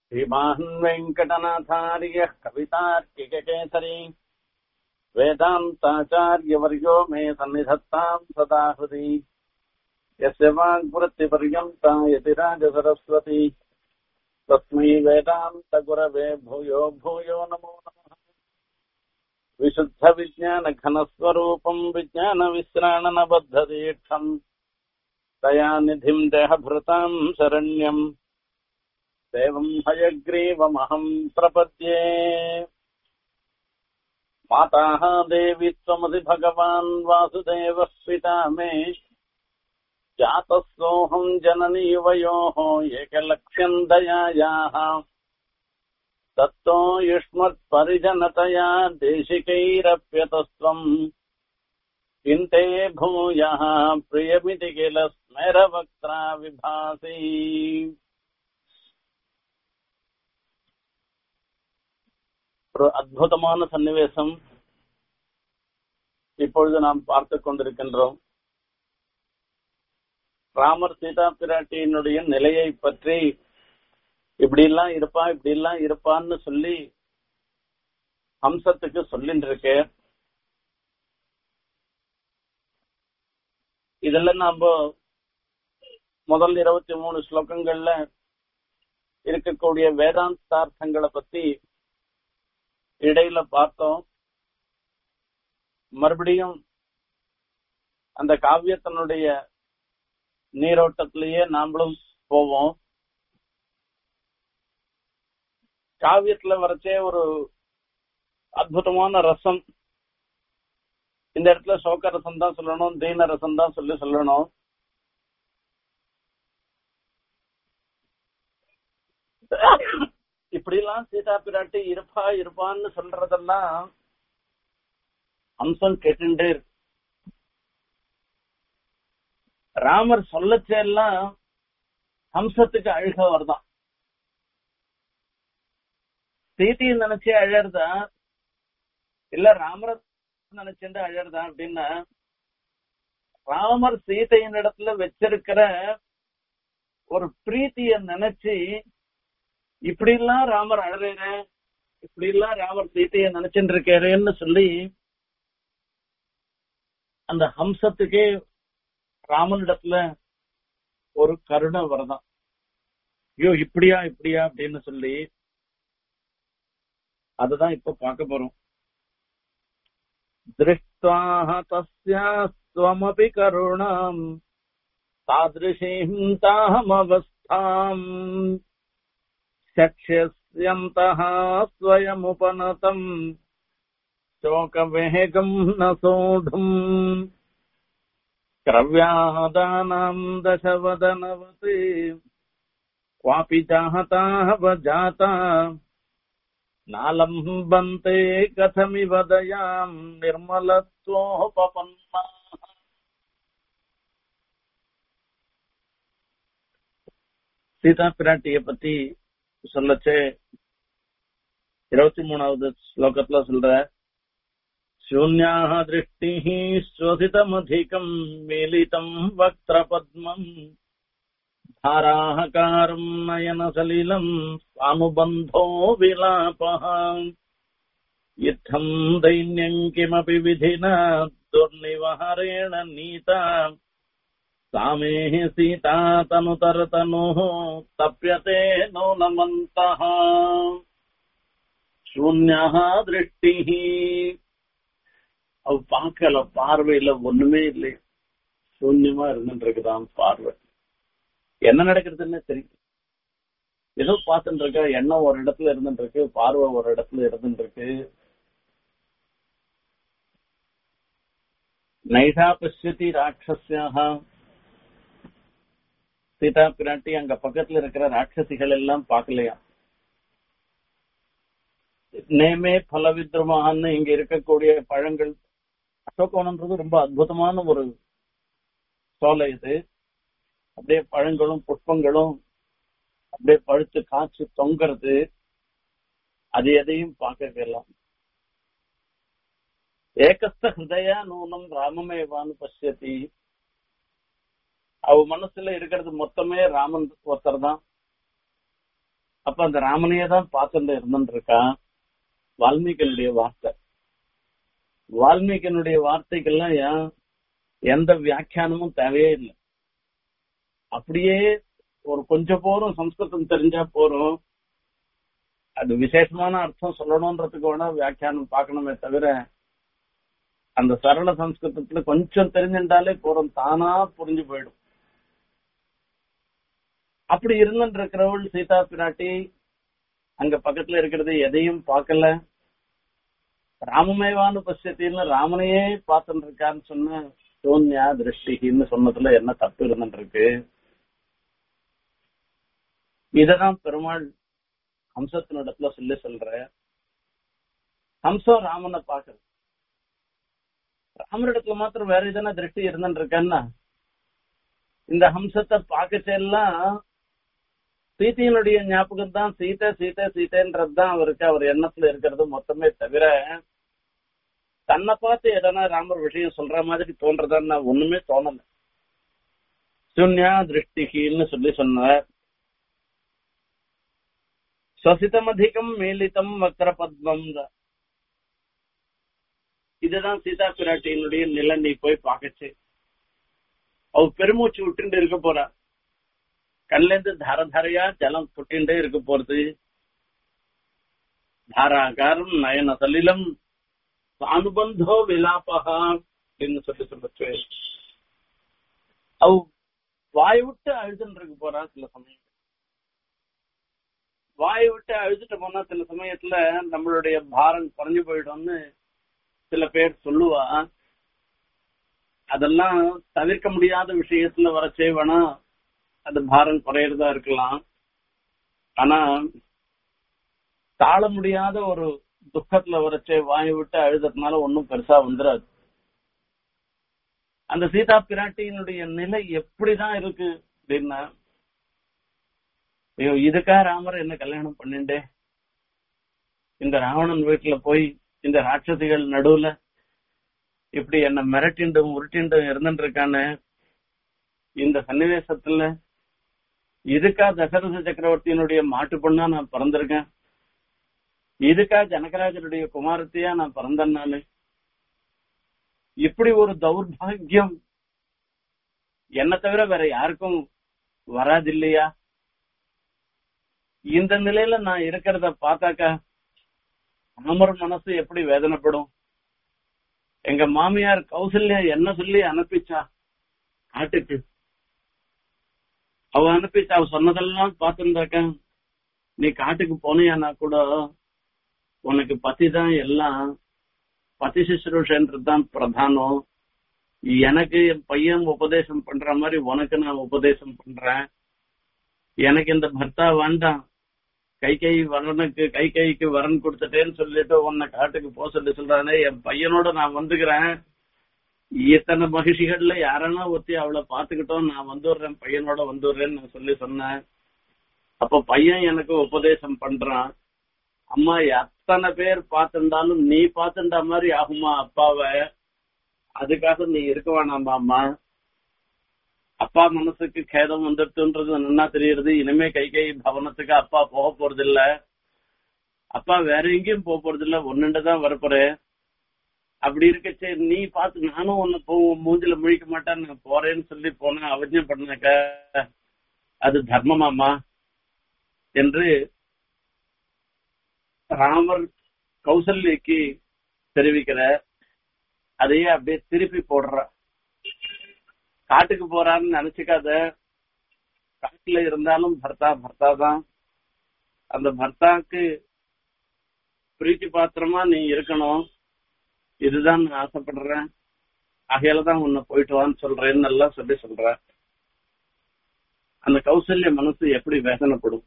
श्रीमान् वेङ्कटनाथार्यः कवितार्किककेसरी वेदान्ताचार्यवर्यो मे सन्निधत्ताम् सदा हृदि यस्य वाग्वृत्तिपर्यन्ता यतिराजसरस्वती तस्मै वेदान्तगुरवे भूयो भूयो नमो नमः विशुद्धविज्ञानघनस्वरूपम् विज्ञानविश्राणनबद्धदीक्षम् दयानिधिम् देहभृताम् शरण्यम् देवम् हयग्रीवमहम् प्रपद्ये माताः देवी त्वमसि भगवान् वासुदेवः पिता मे जातः सोऽहम् जननी वयोः एकलक्ष्यम् दयायाः तत्तो युष्मत्परिजनतया देशिकैरप्यतस्त्वम् चिन्ते भूयः प्रियमिति किल स्मेरवक्त्रा विभासि ஒரு அற்புதமான சன்னிவேசம் இப்பொழுது நாம் பார்த்து கொண்டிருக்கின்றோம் ராமர் சீதா பிராட்டியினுடைய நிலையை பற்றி இப்படி எல்லாம் இருப்பா இப்படி எல்லாம் இருப்பான்னு சொல்லி ஹம்சத்துக்கு சொல்லிட்டு இருக்கேன் இதெல்லாம் நாம முதல் இருபத்தி மூணு ஸ்லோகங்கள்ல இருக்கக்கூடிய வேதாந்தார்த்தங்களை பத்தி இடையில பார்த்தோம் மறுபடியும் அந்த காவியத்தினுடைய நீரோட்டத்திலேயே நாமளும் போவோம் காவியத்துல வரைச்சே ஒரு அற்புதமான ரசம் இந்த இடத்துல சோக ரசம் தான் சொல்லணும் தீன ரசம் தான் சொல்லி சொல்லணும் இப்படிலாம் சீதா பிராட்டி இருப்பா இருப்பான்னு சொல்றதெல்லாம் அம்சம் கேட்டுட்டே இருக்கு ராமர் சொல்லச்செல்லாம் ஹம்சத்துக்கு அழுக வருதான் சீதையை நினைச்சே அழறதா இல்ல ராமர நினைச்சுட்டு அழறதா அப்படின்னா ராமர் சீதையின் இடத்துல வச்சிருக்கிற ஒரு பிரீத்திய நினைச்சு இப்படி எல்லாம் ராமர் அழறேன இப்படி எல்லாம் ராமர் சீதைய நினைச்சுட்டு இருக்காருன்னு சொல்லி அந்த ஹம்சத்துக்கே ராமனிடத்துல ஒரு கருணை வரதான் ஐயோ இப்படியா இப்படியா அப்படின்னு சொல்லி அதுதான் இப்ப பார்க்க போறோம் திருஷ்டாஹ தஸ்யாஸ்வமபி கருணாம் தாதிருஷீம் தாமவஸ்தாம் சக்ஷஸ்யந்தः स्वयमुपनतम् शोकवेगम् न सोढुम् क्रव्यादानाम् दशवदनवति क्वापि चाहताः जाता नालम्बन्ते कथमिव दयाम् निर्मलत्वोपपन्ना சீதா பிராட்டிய பத்தி சொல்லச்சே இருபத்தி மூணாவது ஸ்லோகத்துல சொல்ற शून्याः दृष्टिः श्वसितमधिकम् मीलितम् वक्त्रपद्मम् धाराहकारम् नयनसलिलम् स्वानुबन्धो विलापः इत्थम् दैन्यम् किमपि विधिना दुर्निवहरेण नीता सामेः सीता तनुतरतनुः तप्यते नूनमन्तः शून्यः दृष्टिः அவ பார்க்கல பார்வையில ஒண்ணுமே இல்லை சூன்யமா இருந்துட்டு இருக்குதான் பார்வை என்ன நடக்கிறதுன்னு தெரியும் ஏதோ பார்த்துட்டு இருக்க எண்ணம் ஒரு இடத்துல இருந்துட்டு இருக்கு பார்வை ஒரு இடத்துல இருந்துட்டு இருக்கு நைஷா பசியதி ராட்சசியாக சீதா பிராட்டி அங்க பக்கத்துல இருக்கிற ராட்சசிகள் எல்லாம் பார்க்கலையா நேமே பலவித்ரமான்னு இங்க இருக்கக்கூடிய பழங்கள் அசோகவனம்ன்றது ரொம்ப அற்புதமான ஒரு சோலை இது அப்படியே பழங்களும் புஷ்பங்களும் அப்படியே பழுத்து காய்ச்சி தொங்குறது அது எதையும் பார்க்கலாம் ஏகஸ்த ஹிருதயா நூனம் ராமமேவான்னு பசியத்தி அவ மனசுல இருக்கிறது மொத்தமே ராமன் ஒருத்தர் தான் அப்ப அந்த ராமனையே தான் பார்த்துட்டு இருந்துட்டு இருக்கான் வால்மீகியனுடைய வார்த்தை வால்மீகியனுடைய வார்த்தைக்கெல்லாம் ஏன் எந்த வியாக்கியானமும் தேவையே இல்லை அப்படியே ஒரு கொஞ்சம் போறோம் சம்ஸ்கிருதம் தெரிஞ்சா போறோம் அது விசேஷமான அர்த்தம் சொல்லணும்ன்றதுக்கு வேணா வியாக்கியானம் பார்க்கணுமே தவிர அந்த சரள சம்ஸ்கிருதத்துல கொஞ்சம் தெரிஞ்சுட்டாலே போறோம் தானா புரிஞ்சு போயிடும் அப்படி இருந்துட்டு இருக்கிறவள் சீதா பிராட்டி அங்க பக்கத்துல இருக்கிறது எதையும் பார்க்கல ராமமேவானு பசியத்தின்னு ராமனையே பார்த்துட்டு இருக்கான்னு சொன்ன சோன்யா திருஷ்டின்னு சொன்னதுல என்ன தப்பு இருந்துட்டு இருக்கு இததான் பெருமாள் ஹம்சத்தினிடத்துல சொல்லி சொல்ற ஹம்சம் ராமனை பாக்குறது ராமரிடத்துல மாத்திரம் வேற எதனா திருஷ்டி இருந்துட்டு இருக்கேன்னா இந்த ஹம்சத்தை பார்க்கச்செல்லாம் சீதையினுடைய ஞாபகம் தான் சீதை சீதை சீதைன்றது தான் அவருக்கு அவர் எண்ணத்துல இருக்கிறது மொத்தமே தவிர தன்னை பார்த்து எதனா ராமர் விஷயம் சொல்ற மாதிரி தோன்றதான்னு ஒண்ணுமே தோணல சுன்யா திருஷ்டிகின்னு சொல்லி சொன்னார் ஸ்வசிதமதிகம் மேலிதம் வக்கர பத்மம் இதுதான் சீதா பிராட்டியினுடைய நிலை நீ போய் பார்க்கச்சு அவ பெருமூச்சு விட்டுட்டு இருக்க போறா கண்ல இருந்து தார தாரையா ஜலம் கொட்டிண்டே இருக்க போறது தாராகாரம் நயன சலிலம் அனுபந்தோ விலாபகா அப்படின்னு சொல்லி சொல்லச்சு அவ வாய் விட்டு அழுதுன்னு இருக்க போறா சில சமயம் வாய் விட்டு அழுதுட்டு போனா சில சமயத்துல நம்மளுடைய பாரம் குறைஞ்சு போயிடும்னு சில பேர் சொல்லுவா அதெல்லாம் தவிர்க்க முடியாத விஷயத்துல வர செய்வனா அது பாரம் குறையறதா இருக்கலாம் ஆனா தாழ முடியாத ஒரு துக்கத்துல வரச்சே வாய் விட்டு அழுதுறதுனால ஒன்னும் பெருசா வந்துடாது அந்த சீதா பிராட்டியினுடைய நிலை எப்படிதான் இருக்கு அப்படின்னா ஐயோ இதுக்கா ராமர் என்ன கல்யாணம் பண்ணிண்டே இந்த ராவணன் வீட்டுல போய் இந்த ராட்சசிகள் நடுவுல இப்படி என்ன மிரட்டிண்டும் உருட்டிண்டும் இருந்துட்டு இருக்கானே இந்த சன்னிவேசத்துல இதுக்கா தசரத சக்கரவர்த்தியினுடைய மாட்டு பொண்ணா நான் பிறந்திருக்கேன் இதுக்கா ஜனகராஜனுடைய குமாரத்தையா நான் பிறந்தேன் நானு இப்படி ஒரு தௌர்பாகியம் என்ன தவிர வேற யாருக்கும் வராதில்லையா இந்த நிலையில நான் இருக்கிறத பார்த்தாக்கா ராமர் மனசு எப்படி வேதனைப்படும் எங்க மாமியார் கௌசல்யா என்ன சொல்லி அனுப்பிச்சா காட்டுக்கு அவ அனுப்பிச்சா அவ சொன்னதெல்லாம் பார்த்திருந்தாக்க நீ காட்டுக்கு போனியானா கூட உனக்கு பத்தி தான் எல்லாம் பதி சுசுரூஷன்றது தான் பிரதானம் எனக்கு என் பையன் உபதேசம் பண்ற மாதிரி உனக்கு நான் உபதேசம் பண்றேன் எனக்கு இந்த பர்த்தா வேண்டாம் கை கை வரனுக்கு கை கைக்கு வரன் கொடுத்துட்டேன்னு சொல்லிட்டு உன்னை காட்டுக்கு போக சொல்லி சொல்றானே என் பையனோட நான் வந்துக்கிறேன் இத்தனை மகிழ்ச்சிகள்ல யாரனா ஒத்தி அவளை பாத்துக்கிட்டோம் நான் வந்துடுறேன் பையனோட வந்துடுறேன்னு நான் சொல்லி சொன்னேன் அப்ப பையன் எனக்கு உபதேசம் பண்றான் அம்மா எத்தனை பேர் பார்த்திருந்தாலும் நீ பார்த்துட்ட மாதிரி ஆகுமா அப்பாவை அதுக்காக நீ இருக்க வேணாமா அம்மா அப்பா மனசுக்கு கேதம் வந்துடுதுன்றது நல்லா தெரியுது இனிமே கை கை பவனத்துக்கு அப்பா போக போறது இல்ல அப்பா வேற எங்கேயும் போக போறது இல்ல ஒன்னுண்டுதான் வரப்போறேன் அப்படி இருக்கச்சே நீ பார்த்து நானும் உன்னை போ மூஞ்சில முழிக்க மாட்டேன் நான் போறேன்னு சொல்லி போனேன் அவஜம் பண்ணாக்க அது தர்மமாமா என்று ராமர் கௌசல்யக்கு தெரிவிக்கிற அதையே அப்படியே திருப்பி போடுற காட்டுக்கு போறான்னு நினைச்சுக்காத காட்டுல இருந்தாலும் பர்த்தா பர்த்தா தான் அந்த பர்த்தாக்கு பிரீத்தி பாத்திரமா நீ இருக்கணும் இதுதான் நான் ஆசைப்படுறேன் ஆகையால தான் உன்னை போயிட்டு வான்னு சொல்றேன்னு எல்லாம் சொல்லி சொல்ற அந்த கௌசல்ய மனசு எப்படி வேதனைப்படும்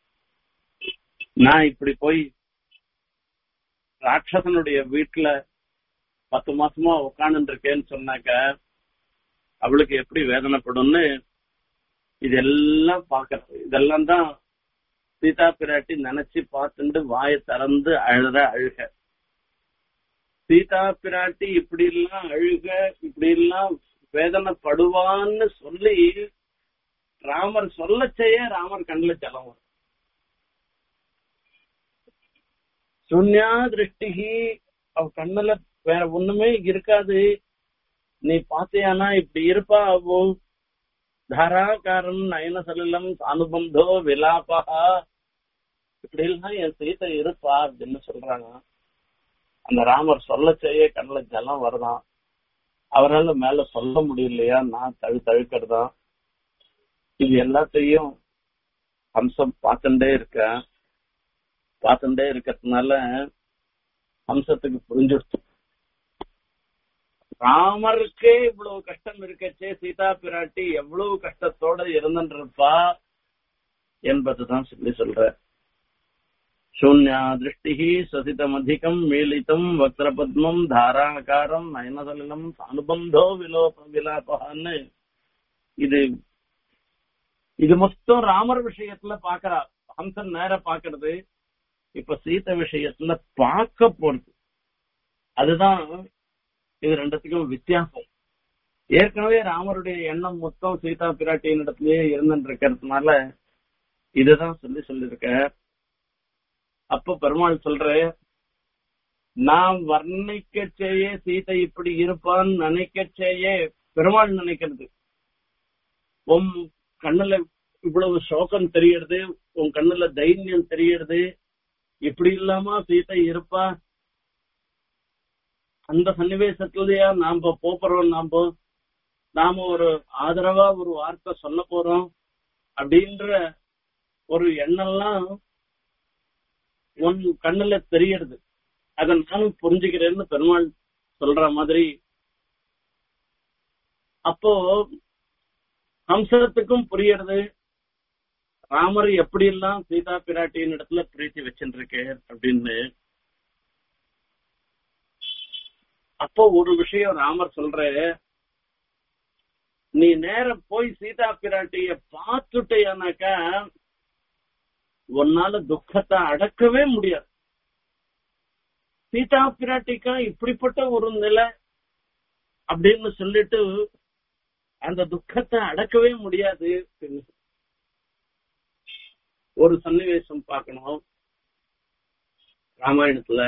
நான் இப்படி போய் ராட்சசனுடைய வீட்டுல பத்து மாசமா உட்காந்து இருக்கேன்னு சொன்னாக்க அவளுக்கு எப்படி வேதனைப்படும்னு இதெல்லாம் பாக்குறது இதெல்லாம் தான் சீதா பிராட்டி நினைச்சு பார்த்துட்டு வாயை திறந்து அழுற அழுக சீதா பிராட்டி இப்படி எல்லாம் அழுக இப்படி எல்லாம் வேதனைப்படுவான்னு சொல்லி ராமர் சொல்ல செய்ய ராமர் கண்ணுல ஜலம் வரும் சுன்யா திருஷ்டிகி அவ கண்ணுல வேற ஒண்ணுமே இருக்காது நீ பாத்தியானா இப்படி இருப்பா அவோ தாராகாரம் நயன சலிலம் அனுபந்தோ விலாபா இப்படி எல்லாம் என் சீத்தை இருப்பா அப்படின்னு சொல்றாங்க அந்த ராமர் சொல்ல செய்ய கண்ணுல ஜலம் வருதான் அவரால் மேல சொல்ல முடியலையா நான் தழு தழுக்கிறதா இது எல்லாத்தையும் ஹம்சம் பார்த்துட்டே இருக்க பார்த்துட்டே இருக்கிறதுனால ஹம்சத்துக்கு புரிஞ்சுடுச்சு ராமருக்கே இவ்வளவு கஷ்டம் இருக்கச்சே சீதா பிராட்டி எவ்வளவு கஷ்டத்தோட இருந்துருப்பா என்பதுதான் சொல்லி சொல்ற शून्या दृष्टिः ससितमधिकम् மீலிதம் வக்ரபத்மம் தாராகாரம் நயனசலிலம் அனுபந்தோ விலோப விலாபகான்னு இது இது மொத்தம் ராமர் விஷயத்துல பாக்குறா ஹம்சன் நேர பாக்குறது இப்ப சீத விஷயத்துல பார்க்க போறது அதுதான் இது ரெண்டுத்துக்கும் வித்தியாசம் ஏற்கனவே ராமருடைய எண்ணம் மொத்தம் சீதா பிராட்டியின் இடத்துலயே இருந்துட்டு இருக்கிறதுனால இதுதான் சொல்லி சொல்லியிருக்க அப்ப பெருமாள் சொல்ற நான் வர்ணிக்க செய்ய சீதை இப்படி இருப்பான்னு நினைக்க செய்ய பெருமாள் நினைக்கிறது உன் கண்ணுல இவ்வளவு சோகம் தெரியறது உன் கண்ணுல தைரியம் தெரியறது இப்படி இல்லாம சீதை இருப்பா அந்த சன்னிவேசத்துலயா நாம போறோம் நாம நாம ஒரு ஆதரவா ஒரு வார்த்தை சொல்ல போறோம் அப்படின்ற ஒரு எண்ணம்லாம் உன் கண்ணுல தெரியறது அத நானும் புரிஞ்சுக்கிறேன்னு பெருமாள் சொல்ற மாதிரி அப்போ ஹம்சத்துக்கும் புரியறது ராமர் எப்படி எல்லாம் சீதா பிராட்டியின் இடத்துல பிரீத்தி வச்சுருக்கே அப்படின்னு அப்போ ஒரு விஷயம் ராமர் சொல்ற நீ நேரம் போய் சீதா பிராட்டிய பார்த்துட்டேனாக்கா உன்னால துக்கத்தை அடக்கவே முடியாது சீதா பிராட்டிக்கா இப்படிப்பட்ட ஒரு நிலை அப்படின்னு சொல்லிட்டு அந்த துக்கத்தை அடக்கவே முடியாது ஒரு சன்னிவேசம் பார்க்கணும் ராமாயணத்துல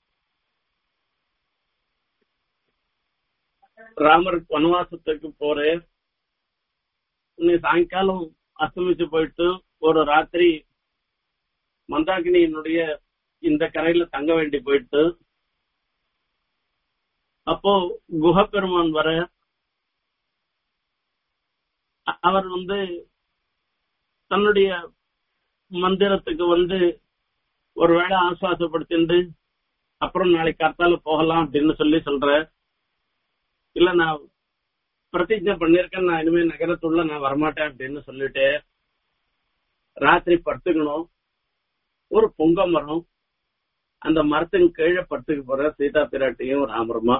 ராமர் வனவாசத்துக்கு போறேன் நீ சாயங்காலம் அஸ்தமிச்சு போயிட்டு ஒரு ராத்திரி மந்தாகினியினுடைய இந்த கரையில தங்க வேண்டி போயிட்டு அப்போ குஹப்பெருமான் வர அவர் வந்து தன்னுடைய மந்திரத்துக்கு வந்து ஒருவேளை ஆசுவாசப்படுத்திண்டு அப்புறம் நாளைக்கு கர்த்தால போகலாம் அப்படின்னு சொல்லி சொல்ற இல்ல நான் பிரதிஜை பண்ணிருக்கேன் நான் இனிமே நகரத்துள்ள நான் வரமாட்டேன் அப்படின்னு சொல்லிட்டு ராத்திரி படுத்துக்கணும் ஒரு பொங்க மரம் அந்த மரத்தின் கீழே படுத்துக்க போற சீதா பிராட்டியும் ராமருமா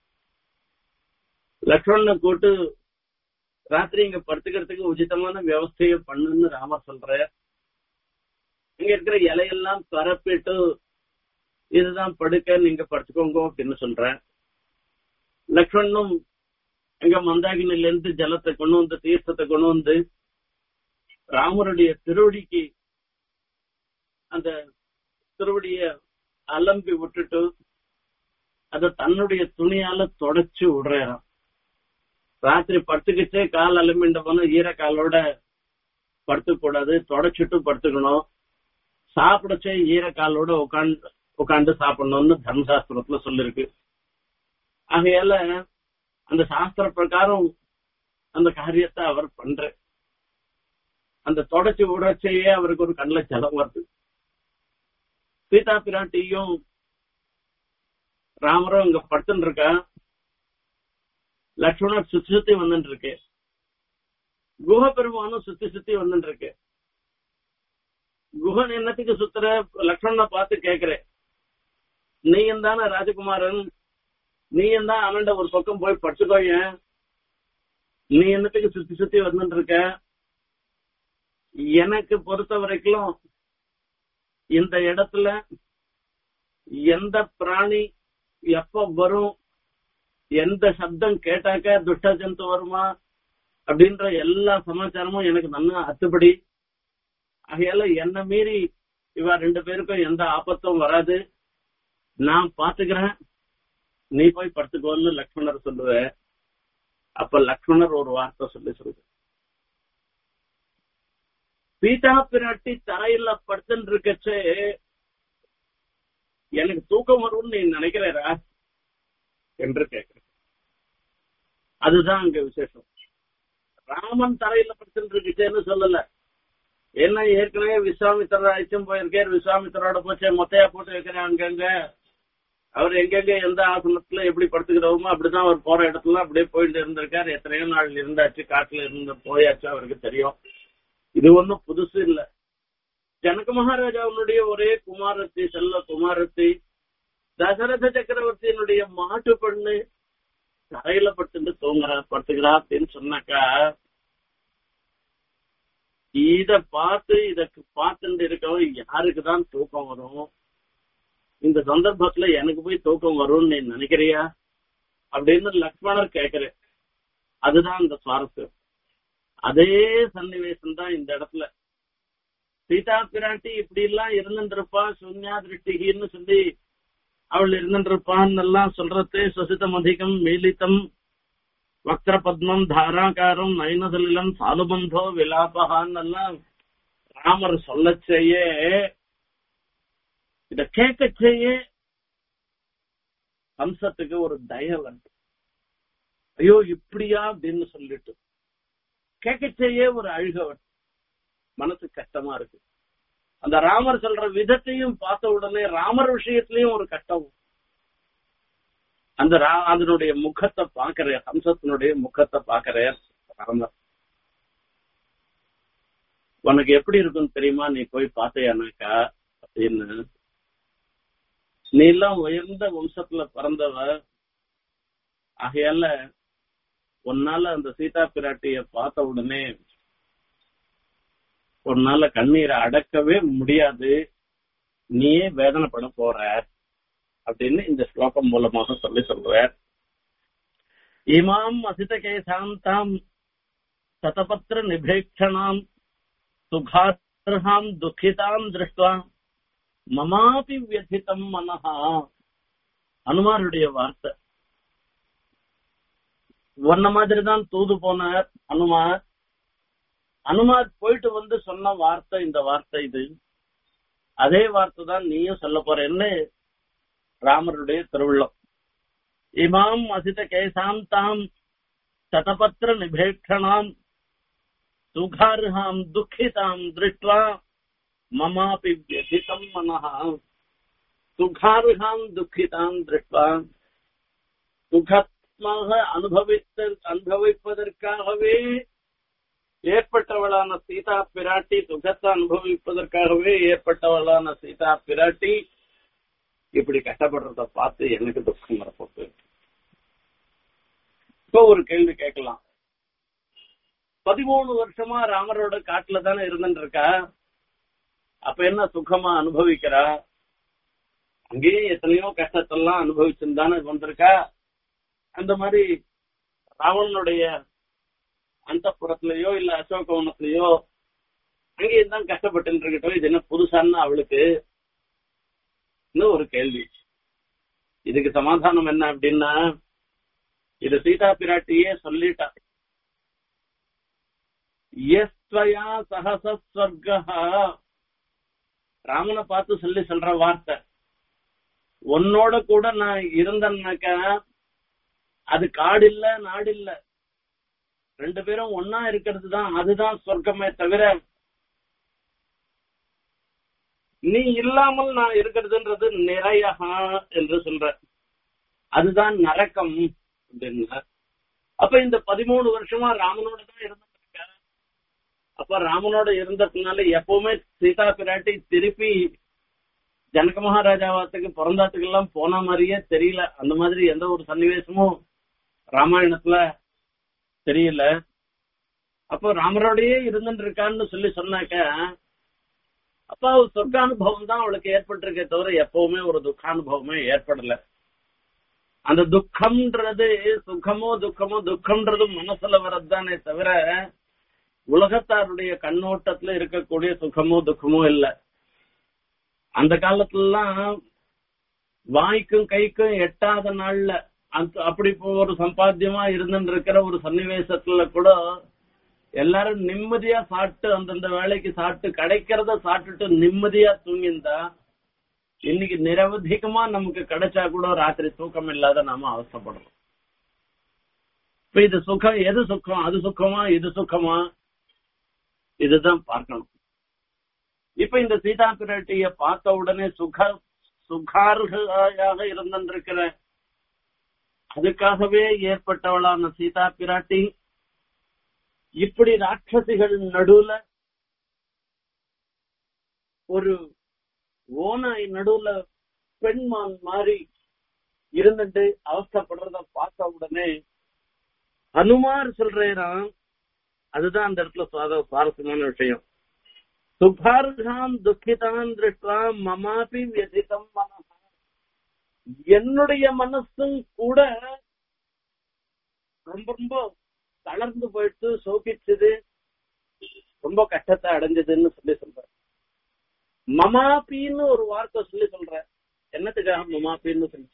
லக்ஷ்மணனை கூட்டு ராத்திரி இங்க படுத்துக்கிறதுக்கு உச்சிதமான வியவஸ்தைய பண்ணுன்னு ராமர் சொல்ற இங்க இருக்கிற இலையெல்லாம் பரப்பிட்டு இதுதான் படுக்க நீங்க படுத்துக்கோங்க அப்படின்னு சொல்ற லக்ஷ்மணும் எங்க மந்தாகினில இருந்து ஜலத்தை கொண்டு வந்து தீர்த்தத்தை கொண்டு வந்து ராமருடைய திருவடிக்கு அந்த திருவடிய அலம்பி விட்டுட்டு அத தன்னுடைய துணியால தொடச்சு விடுறாராம் ராத்திரி படுத்துக்கிச்சே கால் அலம்பிண்ட போன ஈர காலோட படுத்துக்க கூடாது தொடச்சிட்டு படுத்துக்கணும் சாப்பிடச்சே ஈர காலோட உட்காந்து உட்காந்து சாப்பிடணும்னு தர்மசாஸ்திரத்துல சொல்லிருக்கு ஆகையால அந்த சாஸ்திர பிரகாரம் அந்த காரியத்தை அவர் பண்ற அந்த தொடச்சி உடச்சையே அவருக்கு ஒரு கண்ணில் ஜலம் வருது சீதா பிராட்டியும் ராமரும் இங்க படுத்துட்டு இருக்கா லக்ஷ்மணர் சுத்தி சுத்தி வந்துட்டு இருக்கு குஹ பெருமானும் சுத்தி சுத்தி வந்துட்டு இருக்கு குஹன் என்னத்துக்கு சுத்துற லக்ஷ்மணனை பார்த்து கேக்குறேன் நீயும் தானே ராஜகுமாரன் நீயும் தான் அனண்ட ஒரு பக்கம் போய் படுத்துக்கோய நீ என்னத்துக்கு சுத்தி சுத்தி வந்துட்டு இருக்க எனக்கு பொறுத்த வரைக்கும் இந்த இடத்துல எந்த பிராணி எப்ப வரும் எந்த சப்தம் கேட்டாக்க துஷ்ட ஜந்து வருமா அப்படின்ற எல்லா சமாச்சாரமும் எனக்கு நல்லா அத்துப்படி ஆகையால என்ன மீறி இவ ரெண்டு பேருக்கும் எந்த ஆபத்தும் வராது நான் பாத்துக்கிறேன் நீ போய் படுத்துக்கோன்னு லக்ஷ்மணர் சொல்லுவ அப்ப லக்ஷ்மணர் ஒரு வார்த்தை சொல்லி சொல்லுது சீதா பிராட்டி தரையில படுத்துட்டு இருக்கச்சே எனக்கு தூக்கம் வரும்னு நீ நினைக்கிறா என்று கேட்கிறேன் அதுதான் அங்க விசேஷம் ராமன் தரையில படுத்துட்டு இருக்குச்சேன்னு சொல்லல என்ன ஏற்கனவே விஸ்வாமித்திரர் அழைச்சும் போயிருக்கார் விஸ்வாமித்திரோட போச்சு மொத்தையா போட்டு வைக்கிறேன் அங்கங்க அவர் எங்கெங்க எந்த ஆசனத்துல எப்படி படுத்துக்கிறோமோ அப்படிதான் அவர் போற இடத்துல அப்படியே போயிட்டு இருந்திருக்காரு எத்தனையோ நாள் இருந்தாச்சு காட்டுல இருந்து போயாச்சு அவருக்கு தெரியும் இது ஒண்ணும் புதுசு இல்ல ஜனக மகாராஜாவுடைய ஒரே குமாரத்தி செல்ல குமாரத்தி தசரத சக்கரவர்த்தியினுடைய மாட்டு பெண்ணு தரையில படுத்துட்டு தூங்குறா படுத்துக்கிறா அப்படின்னு சொன்னாக்கா இத பார்த்து இதற்கு பார்த்துட்டு இருக்கவன் யாருக்குதான் தூக்கம் வரும் இந்த சந்தர்ப்பத்துல எனக்கு போய் தூக்கம் வரும்னு நீ நினைக்கிறியா அப்படின்னு லக்ஷ்மணர் கேக்குறேன் அதுதான் இந்த சுவாரஸ்யம் அதே சன்னிவேசம் தான் இந்த இடத்துல சீதா பிராட்டி இப்படி எல்லாம் இருந்துருப்பா சுன்யா திருஷ்டிகின்னு சொல்லி அவள் இருந்துருப்பான்னு எல்லாம் சொல்றது சுசிதம் அதிகம் மீலித்தம் வக்ர பத்மம் தாராகாரம் நயனதலிலம் சாலுபந்தோ விலாபகான்னு எல்லாம் ராமர் சொல்லச்சேயே இத கேட்கச்சேயே ஹம்சத்துக்கு ஒரு தய வந்து ஐயோ இப்படியா அப்படின்னு சொல்லிட்டு கேட்கச்சேயே ஒரு அழுகவன் மனசு கஷ்டமா இருக்கு அந்த ராமர் சொல்ற விதத்தையும் பார்த்த உடனே ராமர் விஷயத்திலயும் ஒரு கஷ்டம் அந்த ரா- அதனுடைய முகத்தை பாக்குற ஹம்சத்தினுடைய முகத்தை பாக்குற ராமர் உனக்கு எப்படி இருக்குன்னு தெரியுமா நீ போய் பார்த்தையானாக்கா அப்படின்னு நீ எல்லாம் உயர்ந்த வம்சத்துல பிறந்தவ ஆகையால உன்னால அந்த சீதா பிராட்டிய பார்த்த உடனே உன்னால கண்ணீரை அடக்கவே முடியாது நீயே வேதனைப்பட போற அப்படின்னு இந்த ஸ்லோகம் மூலமாக சொல்லி சொல்றார் இமாம் அசித கேசாந்தாம் சதபத்திர நிபேட்சணாம் சுகார்ஹாம் துக்கிதாம் திருஷ்டுவா மமாபி வியதிதம் மனஹா அனுமாருடைய வார்த்தை ஒன்ன மாதிரி தான் தூது போனார் அனுமார் அனுமார் போயிட்டு வந்து சொன்ன வார்த்தை இந்த வார்த்தை இது அதே வார்த்தை தான் நீயும் சொல்ல போறேன்னு ராமருடைய திருவுள்ளம் இமாம் அசித கேசாம் தாம் சதபத்திர நிபேட்சணாம் சுகார்ஹாம் துக்கிதாம் திருஷ்டுவா மமாபி வியதிதம் மனஹா சுகார்ஹாம் துக்கிதாம் திருஷ்டுவா சுகமாக அனுபவித்த அனுபவிப்பதற்காகவே ஏற்பட்டவளான சீதா பிராட்டி சுகத்தை அனுபவிப்பதற்காகவே ஏற்பட்டவளான சீதா பிராட்டி இப்படி கஷ்டப்படுறத பார்த்து எனக்கு துக்கம் வரப்போகுது இப்போ ஒரு கேள்வி கேட்கலாம் பதிமூணு வருஷமா ராமரோட காட்டுல தானே இருந்துட்டு இருக்கா அப்ப என்ன சுகமா அனுபவிக்கிறா அங்கேயே எத்தனையோ கஷ்டத்தெல்லாம் அனுபவிச்சுன்னு வந்திருக்கா அந்த மாதிரி ராவணனுடைய அந்த புறத்திலயோ இல்ல அசோகவனத்திலயோ அங்கேயும் தான் கஷ்டப்பட்டு இருக்கட்டும் இது என்ன புதுசான்னு அவளுக்கு இன்னும் ஒரு கேள்வி இதுக்கு சமாதானம் என்ன அப்படின்னா இது சீதா பிராட்டியே சொல்லிட்டா எஸ்வயா சகசஸ்வர்கா ராமனை பார்த்து சொல்லி சொல்ற வார்த்தை உன்னோட கூட நான் இருந்தேன்னாக்கா அது காடு இல்ல நாடு இல்ல ரெண்டு பேரும் ஒன்னா இருக்கிறது தான் அதுதான் சொர்க்கமே தவிர நீ இல்லாமல் நான் இருக்கிறதுன்றது நிறையகா என்று சொல்ற அதுதான் நரக்கம் அப்படின்னா அப்ப இந்த பதிமூணு வருஷமா ராமனோட தான் இருந்திருக்க அப்ப ராமனோட இருந்ததுனால எப்பவுமே சீதா பிராட்டி திருப்பி ஜனக மகாராஜாவாத்துக்கு பிறந்தாத்துக்கு எல்லாம் போன மாதிரியே தெரியல அந்த மாதிரி எந்த ஒரு சன்னிவேசமும் ராமாயணத்துல தெரியல அப்போ ராமரோடயே இருந்துட்டு இருக்கான்னு சொல்லி சொன்னாக்க அப்ப அவ சொர்க்கானுபவம் தான் அவளுக்கு ஏற்பட்டிருக்கே தவிர எப்பவுமே ஒரு துக்கானுபவமே ஏற்படல அந்த துக்கம்ன்றது சுகமோ துக்கமோ துக்கம்ன்றது மனசுல வர்றதுதானே தவிர உலகத்தாருடைய கண்ணோட்டத்துல இருக்கக்கூடிய சுகமோ துக்கமோ இல்ல அந்த காலத்துலலாம் வாய்க்கும் கைக்கும் எட்டாத நாள்ல அந்த அப்படி இப்போ ஒரு சம்பாத்தியமா இருந்துட்டு இருக்கிற ஒரு சன்னிவேசத்துல கூட எல்லாரும் நிம்மதியா சாப்பிட்டு அந்தந்த வேலைக்கு சாப்பிட்டு கிடைக்கிறத சாப்பிட்டுட்டு நிம்மதியா தூங்கியிருந்தா இன்னைக்கு நிரவதிகமா நமக்கு கிடைச்சா கூட ராத்திரி தூக்கம் இல்லாத நாம அவஸ்தப்படுறோம் இப்ப இது சுகம் எது சுகம் அது சுகமா இது சுகமா இதுதான் பார்க்கணும் இப்ப இந்த சீதா பிராட்டிய பார்த்த உடனே சுக சுகார்கையாக இருந்திருக்கிற அதுக்காகவே ஏற்பட்டவளான சீதா பிராட்டி இப்படி ராட்சசிகள் நடுவுல ஒரு ஓனாய் நடுவுல பெண்மான் மாதிரி இருந்துட்டு அவஸ்தப்படுறத பார்த்த உடனே ஹனுமார் சொல்றான் அதுதான் அந்த இடத்துல சுவார- சுவாரஸ்யமான விஷயம் சுபார்காம் துக்கிதான் திருஷ்டா மமாபி வியதிதம் மனஹ என்னுடைய மனசும் கூட ரொம்ப ரொம்ப தளர்ந்து போயிட்டு சோகிச்சது ரொம்ப கஷ்டத்தை அடைஞ்சதுன்னு சொல்லி சொல்ற மமாபின்னு ஒரு வார்த்தை சொல்லி சொல்ற என்னத்துக்காக மமாபின்னு சொல்லி சொல்ற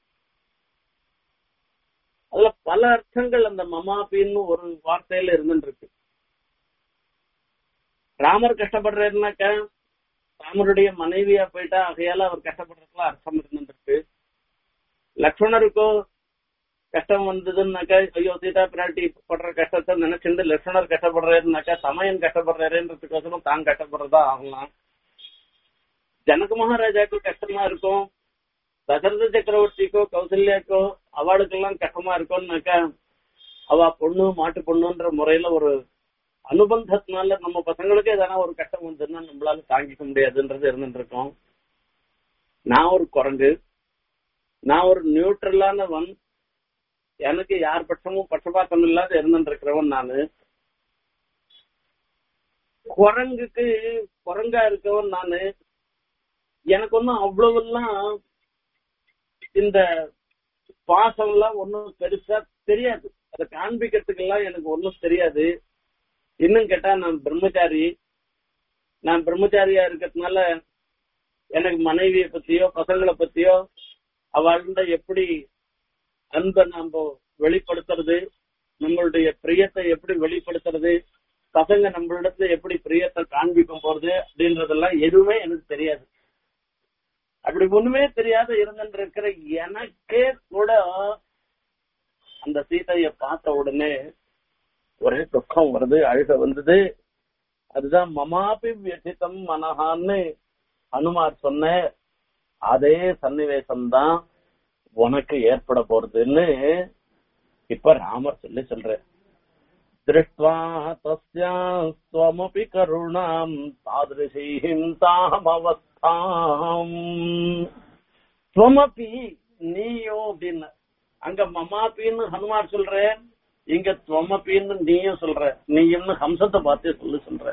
அதுல பல அர்த்தங்கள் அந்த மமாபின்னு ஒரு வார்த்தையில இருந்துட்டு இருக்கு ராமர் கஷ்டப்படுறாருனாக்க ராமருடைய மனைவியா போயிட்டா ஆகையால அவர் கஷ்டப்படுறதுல அர்த்தம் இருந்துருக்கு லக்ஷ்மணருக்கோ கஷ்டம் வந்ததுன்னாக்கா ஐயோ சீதா பிராட்டி படுற கஷ்டத்தை நினைச்சுட்டு லட்சுமணர் கஷ்டப்படுறாருனாக்கா சமயன் கஷ்டப்படுறாருன்றதுக்கோசரம் தான் கஷ்டப்படுறதா ஆகலாம் ஜனக மகாராஜாக்கு கஷ்டமா இருக்கும் தசரத சக்கரவர்த்திக்கோ கௌசல்யாக்கோ அவளுக்கெல்லாம் கஷ்டமா இருக்கும்னாக்கா அவ பொண்ணு மாட்டு பொண்ணுன்ற முறையில ஒரு அனுபந்தத்தினால நம்ம பசங்களுக்கு எதனா ஒரு கஷ்டம் வந்ததுன்னா நம்மளால தாங்கிக்க முடியாதுன்றது இருந்துட்டு இருக்கோம் நான் ஒரு குரங்கு நான் ஒரு நியூட்ரலானவன் எனக்கு யார் பட்சமும் பட்சபாத்தம் இல்லாத இருந்துட்டு இருக்கிறவன் நானு குரங்குக்கு குரங்கா இருக்கவன் நானு எனக்கு ஒன்னும் அவ்வளவு எல்லாம் இந்த பாசம் எல்லாம் ஒன்னும் பெருசா தெரியாது அதை காண்பிக்கிறதுக்கு எல்லாம் எனக்கு ஒன்னும் தெரியாது இன்னும் கேட்டா நான் பிரம்மச்சாரி நான் பிரம்மச்சாரியா இருக்கிறதுனால எனக்கு மனைவியை பத்தியோ பசங்களை பத்தியோ அவள்கிட்ட எப்படி அன்பை நாம வெளிப்படுத்துறது நம்மளுடைய பிரியத்தை எப்படி வெளிப்படுத்துறது பசங்க நம்மளிடத்துல எப்படி பிரியத்தை காண்பிக்கும் போறது அப்படின்றதெல்லாம் எதுவுமே எனக்கு தெரியாது அப்படி ஒண்ணுமே தெரியாத இருந்துட்டு இருக்கிற எனக்கே கூட அந்த சீதைய பார்த்த உடனே ஒரே துக்கம் வருது அழுக வந்தது அதுதான் மமாபி வியசிதம் மனஹான்னு ஹனுமார் சொன்ன அதே சன்னிவேசம் தான் உனக்கு ஏற்பட போறதுன்னு இப்ப ராமர் சொல்லி சொல்ற திருஷ்டுவா தஸ்யாஸ்வமபி கருணாம் தாதிருஷீம் தாம் அவஸ்தாம் ஸ்வமபி நீயோ அப்படின்னு அங்க மமாபின்னு ஹனுமார் சொல்ற இங்க துவமபின்னு நீயும் சொல்ற நீயும்னு ஹம்சத்தை பார்த்தே சொல்லி சொல்ற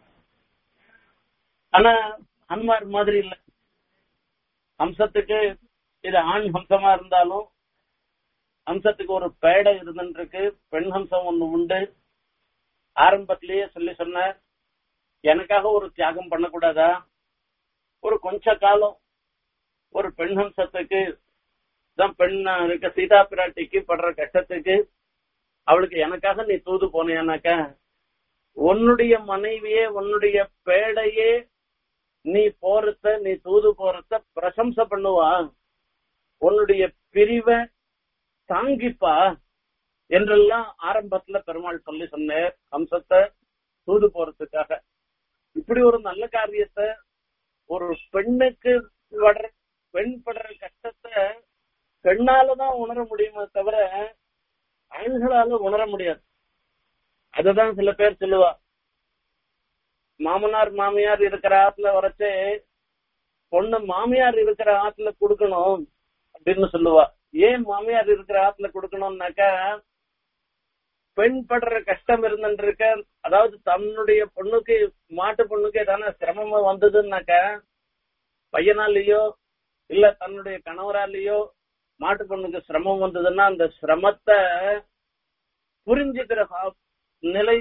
ஆனா ஹனுமார் மாதிரி இல்ல ஹம்சத்துக்கு இது ஆண் ஹம்சமா இருந்தாலும் ஹம்சத்துக்கு ஒரு பேடை இருந்துருக்கு பெண் ஹம்சம் ஒண்ணு உண்டு ஆரம்பத்திலேயே சொல்லி சொன்ன எனக்காக ஒரு தியாகம் பண்ணக்கூடாதா ஒரு கொஞ்ச காலம் ஒரு பெண் ஹம்சத்துக்கு தான் பெண் இருக்க சீதா பிராட்டிக்கு படுற கஷ்டத்துக்கு அவளுக்கு எனக்காக நீ தூது போனியானாக்க உன்னுடைய மனைவியே உன்னுடைய பேடையே நீ போறத நீ தூது போறத பிரசம்சை பண்ணுவா உன்னுடைய பிரிவை தாங்கிப்பா என்றெல்லாம் ஆரம்பத்துல பெருமாள் சொல்லி சொன்னார் அம்சத்தை தூது போறதுக்காக இப்படி ஒரு நல்ல காரியத்தை ஒரு பெண்ணுக்கு படுற பெண் படுற கஷ்டத்தை பெண்ணாலதான் உணர முடியுமே தவிர ஆண்களால உணர முடியாது அததான் சில பேர் சொல்லுவா மாமனார் மாமியார் இருக்கிற ஆத்துல வரைச்சே பொண்ணு மாமியார் இருக்கிற ஆத்துல கொடுக்கணும் அப்படின்னு சொல்லுவா ஏன் மாமியார் இருக்கிற ஆத்துல கொடுக்கணும்னாக்கா பெண் படுற கஷ்டம் இருந்துருக்க அதாவது தன்னுடைய பொண்ணுக்கு மாட்டு பொண்ணுக்கு ஏதான சிரமமா வந்ததுன்னாக்கா பையனாலேயோ இல்ல தன்னுடைய கணவராலேயோ மாட்டு பொண்ணுக்கு சிரமம் வந்ததுன்னா அந்த சிரமத்தை புரிஞ்சுக்கிற சா- நிலை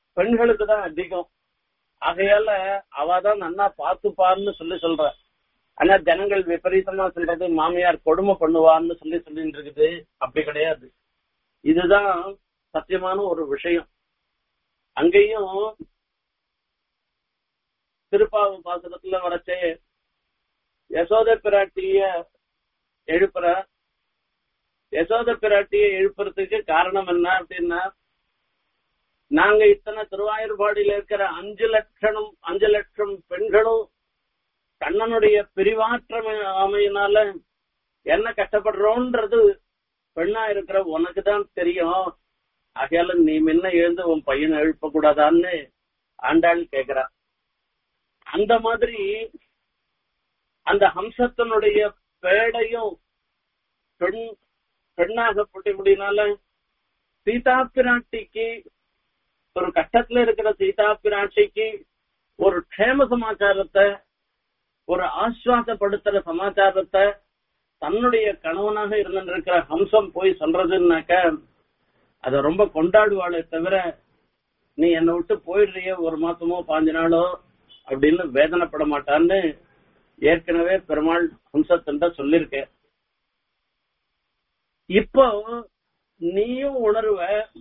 பெண்களுக்கு தான் அதிகம் ஆகையால அவ தான் நன்னா பார்த்துப்பான்னு சொல்லி சொல்ற ஆனா ஜனங்கள் விபரீதமா சொல்றது மாமியார் கொடுமை பண்ணுவான்னு சொல்லி சொல்லிட்டு இருக்குது அப்படி கிடையாது இதுதான் சத்தியமான ஒரு விஷயம் அங்கேயும் திருப்பாவு பாசனத்துல வரச்சே யசோத பிராட்டிய எழுப்புற யசோத பிராட்டிய எழுப்புறதுக்கு காரணம் என்ன அப்படின்னா நாங்க இத்தனை திருவாயூர்பாடியில இருக்கிற அஞ்சு லட்சம் அஞ்சு லட்சம் பெண்களும் கண்ணனுடைய பிரிவாற்றம் அமையினால என்ன கஷ்டப்படுறோன்றது பெண்ணா இருக்கிற உனக்கு தான் தெரியும் ஆகையால நீ முன்ன எழுந்து உன் பையனை எழுப்ப கூடாதான்னு ஆண்டாள் கேக்குறா அந்த மாதிரி அந்த ஹம்சத்தினுடைய பேடையும் பெண் பெண்ணாகப்பட்ட முடியினால சீதா பிராட்டிக்கு ஒரு கட்டத்துல இருக்கிற சீதா பிராட்டிக்கு ஒரு க்ஷேம சமாச்சாரத்தை ஒரு ஆஸ்வாசப்படுத்துற சமாச்சாரத்தை தன்னுடைய கணவனாக இருந்திருக்கிற ஹம்சம் போய் சொல்றதுன்னாக்க அத ரொம்ப கொண்டாடுவாளே தவிர நீ என்னை விட்டு போயிடுறிய ஒரு மாசமோ பாஞ்சு நாளோ அப்படின்னு வேதனைப்பட மாட்டான்னு ஏற்கனவே பெருமாள் ஹம்சத்தின் சொல்லிருக்க இப்போ நீயும் உணர்வ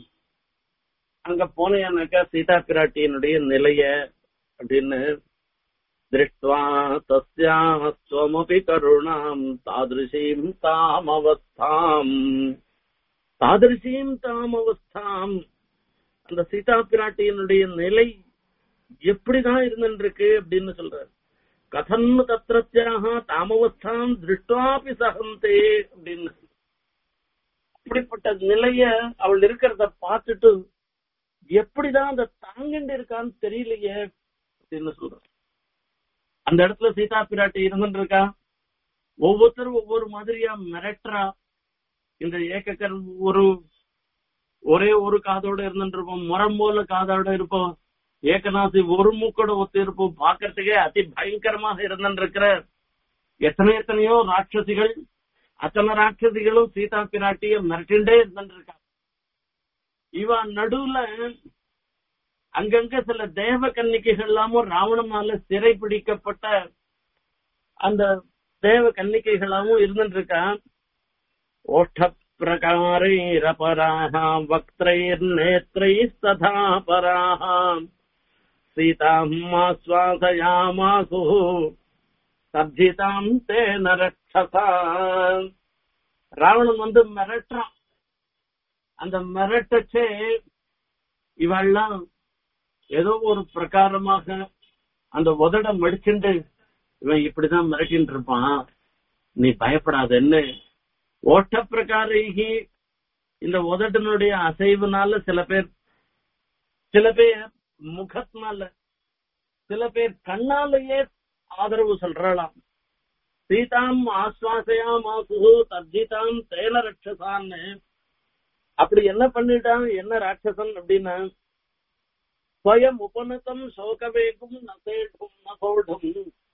அங்க போனேன்னாக்கா சீதா பிராட்டியினுடைய நிலைய அப்படின்னு திருஷ்டுவா தஸ்யாக ஸ்வமபி கருணாம் தாதிருஷீம் தாமவஸ்தாம் தாதிருஷீம் தாமவஸ்தாம் அந்த சீதா பிராட்டியினுடைய நிலை எப்படிதான் இருந்துருக்கு அப்படின்னு சொல்றாரு கதன்னு தத்திரத்தியாக தாமவஸ்தாம் திருஷ்டாபி சகந்தே அப்படின்னு அப்படிப்பட்ட நிலைய அவள் இருக்கிறத பார்த்துட்டு எப்படிதான் அந்த தாங்கிண்டு இருக்கான்னு தெரியலையே அப்படின்னு சொல்ற அந்த இடத்துல சீதா பிராட்டி இருந்துட்டு இருக்கா ஒவ்வொருத்தரும் ஒவ்வொரு மாதிரியா மிரட்டுறா இந்த ஏக்கக்கர் ஒரு ஒரே ஒரு காதோட இருந்துட்டு இருப்போம் முறம் போல காதோட இருப்போம் ஏகநாசி ஒரு மூக்கோட ஒத்து இருப்போம் பாக்கிறதுக்கே அதி பயங்கரமாக இருந்துட்டு இருக்கிற எத்தனை எத்தனையோ ராட்சசிகள் அத்தனை ராட்சசிகளும் சீதா பிராட்டிய மிரட்டிண்டே இருந்துட்டு இருக்கா இவன் நடுவுல அங்கங்க சில தேவ கன்னிகைகள் எல்லாமும் ராவணனால சிறை பிடிக்கப்பட்ட அந்த தேவ கன்னிகைகளாவும் இருந்துட்டு இருக்கான் ஓஷ்ட பிரகாரைரபராக வக்திரைர் நேத்திரைஸ்ததா பராக சீதாம் ஆஸ்வாசயாமாசு சப்ஜிதாம் தேன ரட்சசா ராவணன் வந்து மிரட்டுறான் அந்த மிரட்டச்சே இவெல்லாம் ஏதோ ஒரு பிரகாரமாக அந்த உதட மடிச்சுண்டு இவன் இப்படிதான் மிரட்டின்னு இருப்பான் நீ பயப்படாதன்னு ஓட்ட பிரகாரிகி இந்த உதட்டினுடைய அசைவுனால சில பேர் சில பேர் முகத்தினால சில பேர் கண்ணாலேயே ஆதரவு சொல்றாளாம் சீதாம் ஆஸ்வாசையாம் ஆசு தர்ஜிதாம் தேன ரட்சசான்னு அப்படி என்ன பண்ணிட்டான் என்ன ராட்சசன் அப்படின்னா ஸ்வயம் உபனதம் சோகவேகும் நசேடும் நசோடும்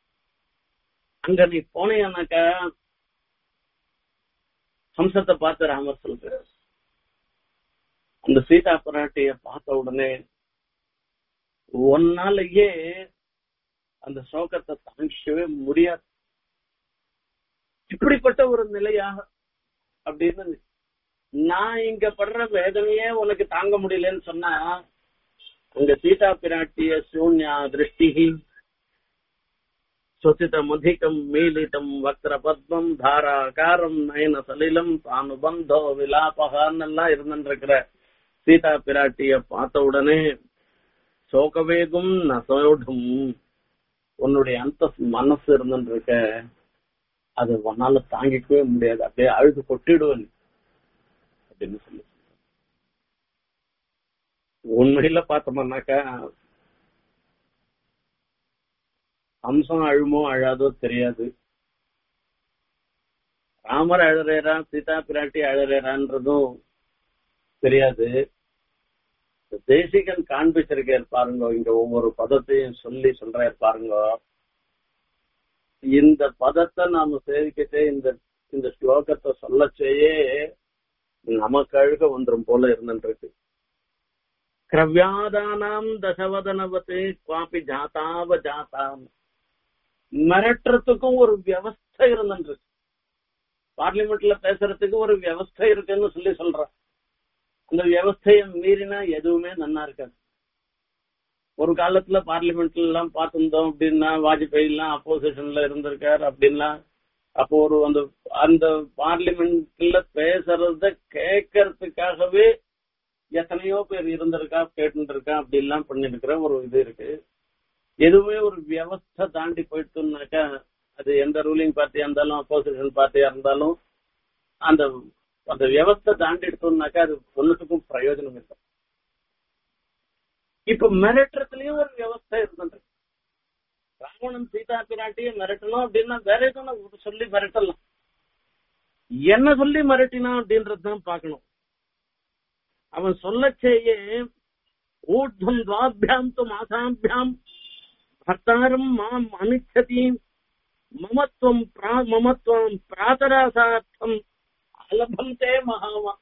அங்க நீ போனேனாக்கா ஹம்சத்தை பார்த்து ராமர் சொல்ற அந்த சீதா பிராட்டிய பார்த்த உடனே ஒன்னாலேயே அந்த சோகத்தை தாங்கிக்கவே முடியாது இப்படிப்பட்ட ஒரு நிலையாக அப்படின்னு நான் இங்க படுற வேதனையே உனக்கு தாங்க முடியலன்னு சொன்னா அங்க சீதா பிராட்டிய சூன்யா திருஷ்டி சுசிதமுதிகம் மீலிதம் வக்ர பத்மம் தாராகாரம் நயன சலிலம் தானுபந்தோ விலாபகான்னு எல்லாம் இருந்துருக்கிற சீதா பிராட்டிய பார்த்த உடனே சோகவேகும் நசோடும் உன்னுடைய அந்த மனசு இருந்துட்டு இருக்க அது உன்னால தாங்கிக்கவே முடியாது அப்படியே அழுது கொட்டிடுவன் அப்படின்னு சொல்லி உண்மையில பார்த்தோம்னாக்கா அம்சம் அழுமோ அழாதோ தெரியாது ராமர் அழறேரா சீதா பிராட்டி அழறேரான்றதும் தெரியாது தேசிகன் காண்பிச்சிருக்கார் பாருங்க இங்க ஒவ்வொரு பதத்தையும் சொல்லி சொல்றாரு பாருங்க இந்த பதத்தை நாம சேவிக்கிட்டே இந்த இந்த ஸ்லோகத்தை சொல்லச்சேயே நமக்கு அழுக ஒன்றும் போல இருந்துருக்கு கிரவ்யாதானாம் தசவதனவத்து குவாபி ஜாதாவ ஜாதாம் மிரட்டுறதுக்கும் ஒரு வியவஸ்தை இருந்துருக்கு பார்லிமெண்ட்ல பேசுறதுக்கு ஒரு வியவஸ்தை இருக்குன்னு சொல்லி சொல்றான் அந்த வியவஸ்தையை மீறினா எதுவுமே நன்னா இருக்காது ஒரு காலத்துல பார்லிமெண்ட்ல எல்லாம் பார்த்திருந்தோம் அப்படின்னா வாஜ்பாய் எல்லாம் அப்போசிஷன்ல இருந்திருக்காரு அப்படின்னா அப்போ ஒரு அந்த அந்த பார்லிமெண்ட்ல பேசுறத கேட்கறதுக்காகவே எத்தனையோ பேர் இருந்திருக்கா கேட்டு இருக்கா அப்படி எல்லாம் பண்ணிருக்கிற ஒரு இது இருக்கு எதுவுமே ஒரு வியவஸ்தை தாண்டி போயிட்டுனாக்கா அது எந்த ரூலிங் பார்ட்டியா இருந்தாலும் அப்போசிஷன் பார்ட்டியா இருந்தாலும் அந்த அந்த வியவஸ்தை தாண்டி எடுத்தோம்னாக்கா அது ஒன்னுத்துக்கும் பிரயோஜனம் இல்லை இப்ப மிரட்டுறதுலயும் ஒரு வியவஸ்தை இருந்துட்டு ராவணன் சீதா பிராட்டிய மிரட்டணும் அப்படின்னா வேற எதுவும் சொல்லி மிரட்டலாம் என்ன சொல்லி மிரட்டினா அப்படின்றதுதான் பார்க்கணும் அவன் சொல்லச்சேயே ஊர்தம் துவாபியாம் து மாசாபியாம் பர்த்தாரம் மாம் அனுச்சதி மமத்துவம் மமத்துவம் பிராதராசார்த்தம் அலபந்தே மகாவா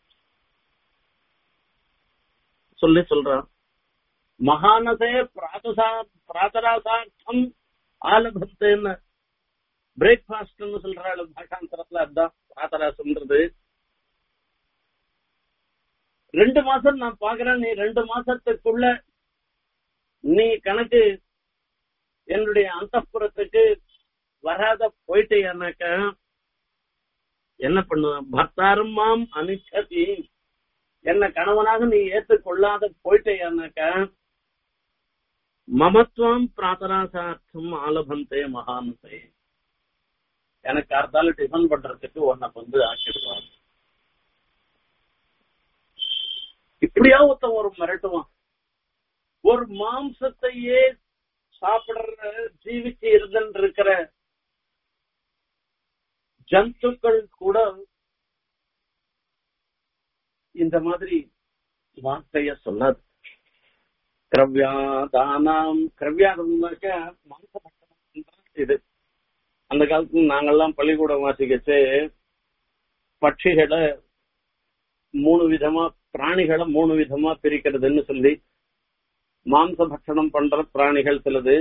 சொல்லி சொல்றான் மகானசே பிராதசா பிராதராசார்த்தம் ஆலபந்தேன்னு பிரேக்ஃபாஸ்ட்னு சொல்றாள் பாஷாந்தரத்துல அதுதான் பிராதராசம்ன்றது ரெண்டு மாசம் நான் பாக்குறேன் நீ ரெண்டு மாசத்துக்குள்ள நீ கணக்கு என்னுடைய அந்தப்புறத்துக்கு வராத போயிட்டேனாக்க என்ன பண்ணுவேன் பர்த்தாரம் மாம் அனிச்சதி என்ன கணவனாக நீ ஏற்றுக்கொள்ளாத போயிட்டேனாக்க மமத்துவம் பிராத்தராசார்த்தம் ஆலபந்தே மகானத்தை எனக்கு அர்த்தால டிஃபன் பண்றதுக்கு உன்னை வந்து ஆக்கிடுவான் இப்படியா ஒருத்தன் ஒரு மிரட்டுவான் ஒரு மாம்சத்தையே சாப்பிடுற ஜீவிச்சு இருந்துன்னு இருக்கிற ஜந்துக்கள் கூட இந்த மாதிரி வார்த்தைய சொல்லாது கிரவ்யாதானாம் கிரவ்யாதம்னாக்க மாம்சபட்சம் இது அந்த காலத்துல நாங்கெல்லாம் பள்ளிக்கூடம் வாசிக்கச்சு பட்சிகளை மூணு விதமா பிராணிகளை மூணு விதமா பிரிக்கிறதுன்னு சொல்லி மாംസ பட்சணம் பண்ற பிராணிகள் சிலது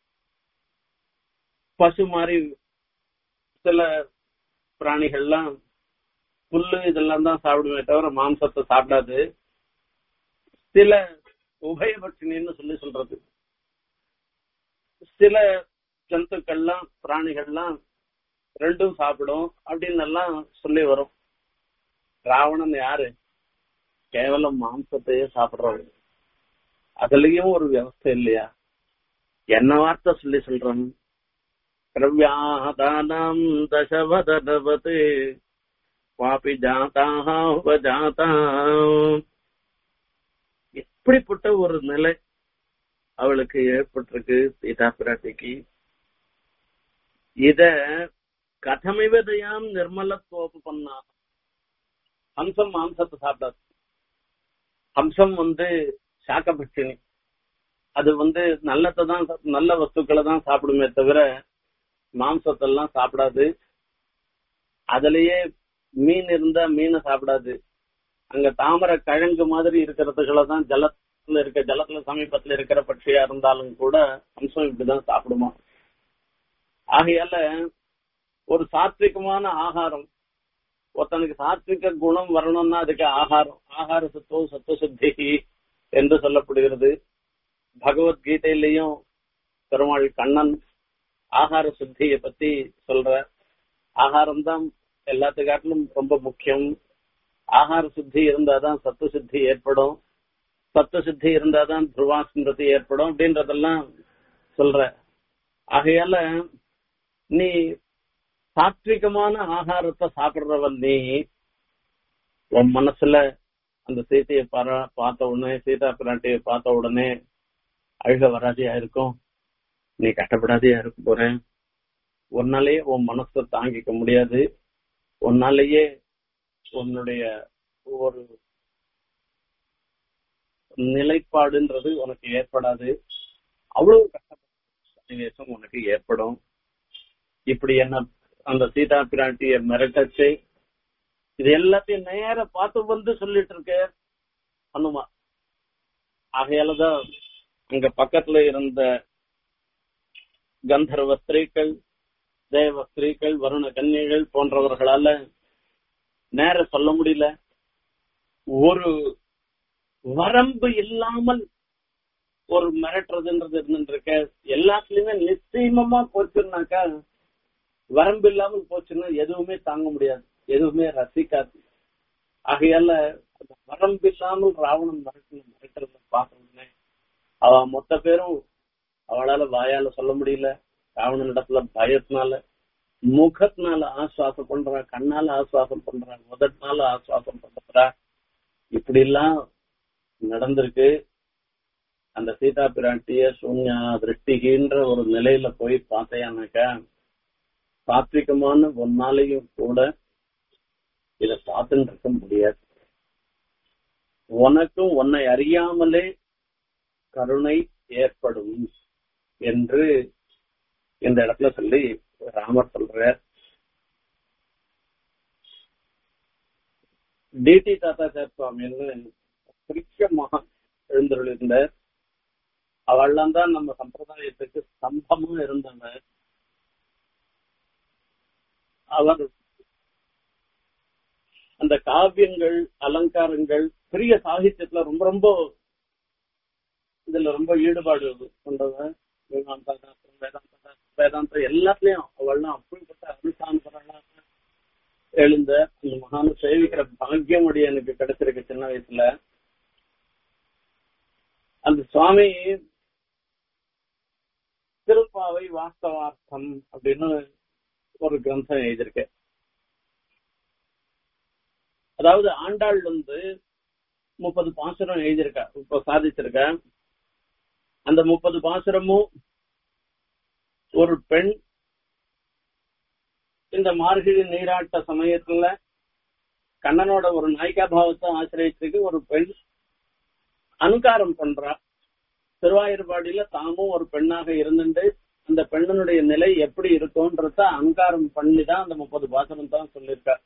பசு மாதிரி சில பிராணிகள்லாம் புல்லு இதெல்லாம் தான் சாப்பிடுமே தவிர மாம்சத்தை சாப்பிடாது சில உபயபட்சினின்னு சொல்லி சொல்றது சில ஜந்துக்கள்லாம் பிராணிகள்லாம் ரெண்டும் சாப்பிடும் அப்படின்னு எல்லாம் சொல்லி வரும் ராவணன் யாரு கேவலம் மாம்சத்தையே சாப்பிடுறவங்க அதுலயும் ஒரு வியவஸ்தை இல்லையா என்ன வார்த்தை சொல்லி சொல்றோம் திரவியாதானம் தசவதவத் வாபி ஜாதாக உபஜாதா எப்படிப்பட்ட ஒரு நிலை அவளுக்கு ஏற்பட்டிருக்கு சீதா பிராட்டிக்கு இத கதமிவதையாம் நிர்மலத்துவப்பு பண்ணா ஹம்சம் மாம்சத்தை சாப்பிடாது ஹம்சம் வந்து சாக்கபட்சினி அது வந்து நல்லத்தை தான் நல்ல வஸ்துக்களை தான் சாப்பிடுமே தவிர மாம்சத்தெல்லாம் சாப்பிடாது அதுலயே மீன் இருந்தா மீனை சாப்பிடாது அங்க தாமரை கிழங்கு மாதிரி இருக்கிறதுகளை தான் ஜலத்துல இருக்க ஜலத்துல சமீபத்துல இருக்கிற பட்சியா இருந்தாலும் கூட அம்சம் இப்படிதான் சாப்பிடுமா ஆகையால ஒரு சாத்விகமான ஆகாரம் ஒருத்தனுக்கு சாத்விக குணம் வரணும்னா அதுக்கு ஆகாரம் ஆகார சத்துவம் சத்துவ சுத்தி என்று சொல்லப்படுகிறது பகவத்கீதையிலையும் பெருமாள் கண்ணன் ஆகார சுத்தியை பத்தி சொல்ற ஆகாரம் தான் எல்லாத்துக்காட்டிலும் ரொம்ப முக்கியம் ஆகார சுத்தி இருந்தாதான் சத்து சுத்தி ஏற்படும் சத்து சுத்தி இருந்தாதான் துருவா ஸ்மிருதி ஏற்படும் அப்படின்றதெல்லாம் சொல்ற ஆகையால நீ சாத்விகமான ஆகாரத்தை சாப்பிடுறவன் நீ உன் மனசுல அந்த சீத்தையை பாரா பார்த்த உடனே சீதா பிராட்டியை பார்த்த உடனே அழுக வராதியா இருக்கும் நீ கஷ்டப்படாதையா இருக்க போற உன்னாலேயே உன் மனசை தாங்கிக்க முடியாது உன்னாலேயே உன்னுடைய ஒரு நிலைப்பாடுன்றது உனக்கு ஏற்படாது அவ்வளவு கஷ்டப்பட்ட சன்னிவேசம் உனக்கு ஏற்படும் இப்படி என்ன அந்த சீதா பிராட்டிய மிரட்டச்சு இது எல்லாத்தையும் நேர பார்த்து வந்து சொல்லிட்டு இருக்க அனுமா ஆகையாலதான் அங்க பக்கத்துல இருந்த கந்தர்வ ஸ்திரீக்கள் தேவ ஸ்திரீக்கள் வருண கன்னிகள் போன்றவர்களால நேர சொல்ல முடியல ஒரு வரம்பு இல்லாமல் ஒரு மிரட்டுறதுன்றது இருந்துருக்க எல்லாத்துலயுமே நிச்சயமா போச்சுன்னாக்கா வரம்பு இல்லாமல் போச்சுன்னா எதுவுமே தாங்க முடியாது எதுவுமே ரசிக்காது ஆகையால அந்த வரம்பு இல்லாமல் ராவணன் மிரட்டணும் மிரட்டுறத பாக்கணும்னே அவ மொத்த பேரும் அவளால வாயால சொல்ல முடியல ராவணன் இடத்துல பயத்தினால முகத்தினால ஆசுவாசம் பண்றா கண்ணால ஆசுவாசம் பண்றா முதட்னால ஆசுவாசம் பண்றா இப்படி எல்லாம் நடந்திருக்கு அந்த சீதா பிராட்டிய சூன்யா திருஷ்டிகின்ற ஒரு நிலையில போய் பார்த்தேன்னாக்கா சாத்விகமான ஒன்னாலையும் கூட இத பார்த்துட்டு இருக்க முடியாது உனக்கும் உன்னை அறியாமலே கருணை ஏற்படும் என்று இந்த இடத்துல சொல்லி ராமர் சொல்றார் டிடி தாத்தாச்சார் சுவாமின்னு பெரிய மகான் எழுந்தருளிருந்தார் அவள்லாம் தான் நம்ம சம்பிரதாயத்துக்கு ஸ்தம்பமா இருந்தவர் அவர் அந்த காவியங்கள் அலங்காரங்கள் பெரிய சாகித்யத்துல ரொம்ப ரொம்ப இதுல ரொம்ப ஈடுபாடு கொண்டவன் வேதாந்த சாஸ்திரம் வேதாந்த சாஸ்திரம் வேதாந்தம் எல்லாத்துலயும் அவள்லாம் அப்படிப்பட்ட அனுசாந்தரெல்லாம் எழுந்த அந்த மகான சேவிக்கிற பாக்கியம் உடைய எனக்கு கிடைச்சிருக்கு சின்ன வயசுல அந்த சுவாமி திருப்பாவை வாஸ்தவார்த்தம் அப்படின்னு ஒரு கிரந்தம் எழுதியிருக்கேன் அதாவது ஆண்டாள் வந்து முப்பது பாசுரம் எழுதியிருக்கா இப்ப சாதிச்சிருக்க அந்த முப்பது பாசுரமும் ஒரு பெண் இந்த மார்கழி நீராட்ட சமயத்துல கண்ணனோட ஒரு நாயிகா பாவத்தை ஆசிரியத்துக்கு ஒரு பெண் அனுகாரம் பண்றா திருவாயூர்பாடியில தாமும் ஒரு பெண்ணாக இருந்துட்டு அந்த பெண்ணனுடைய நிலை எப்படி இருக்கும்ன்றத அனுகாரம் பண்ணி தான் அந்த முப்பது பாசனம் தான் சொல்லியிருக்கார்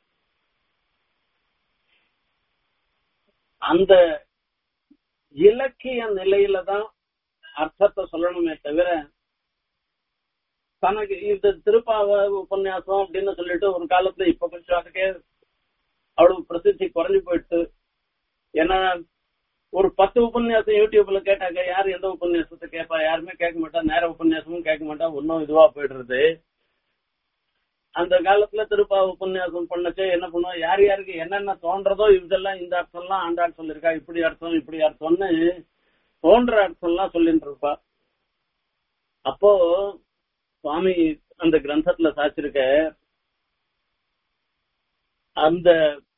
அந்த இலக்கிய நிலையில தான் அர்த்தத்தை சொல்லணுமே தவிர தனக்கு இந்த திருப்பாவ உபன்யாசம் அப்படின்னு சொல்லிட்டு ஒரு காலத்துல இப்ப கொஞ்சம் அதுக்கே அவ்வளவு பிரசித்தி குறைஞ்சு போயிடுச்சு ஏன்னா ஒரு பத்து உபன்யாசம் யூடியூப்ல கேட்டாக்க யார் எந்த உபன்யாசத்தை கேட்பா யாருமே கேட்க மாட்டா நேர உபன்யாசமும் கேட்க மாட்டா ஒன்னும் இதுவா போயிடுறது அந்த காலத்துல திருப்பா உபன்யாசம் பண்ணச்சே என்ன பண்ணுவோம் யார் யாருக்கு என்னென்ன தோன்றதோ இதெல்லாம் இந்த அர்த்தம்லாம் ஆண்டாள் சொல்லிருக்கா இப்படி அர்த்தம் இப்படி அர்த்தம்னு தோன்ற அர்த்தம்லாம் சொல்லிட்டு இருப்பா அப்போ சுவாமி அந்த கிரந்தத்துல சாச்சிருக்க அந்த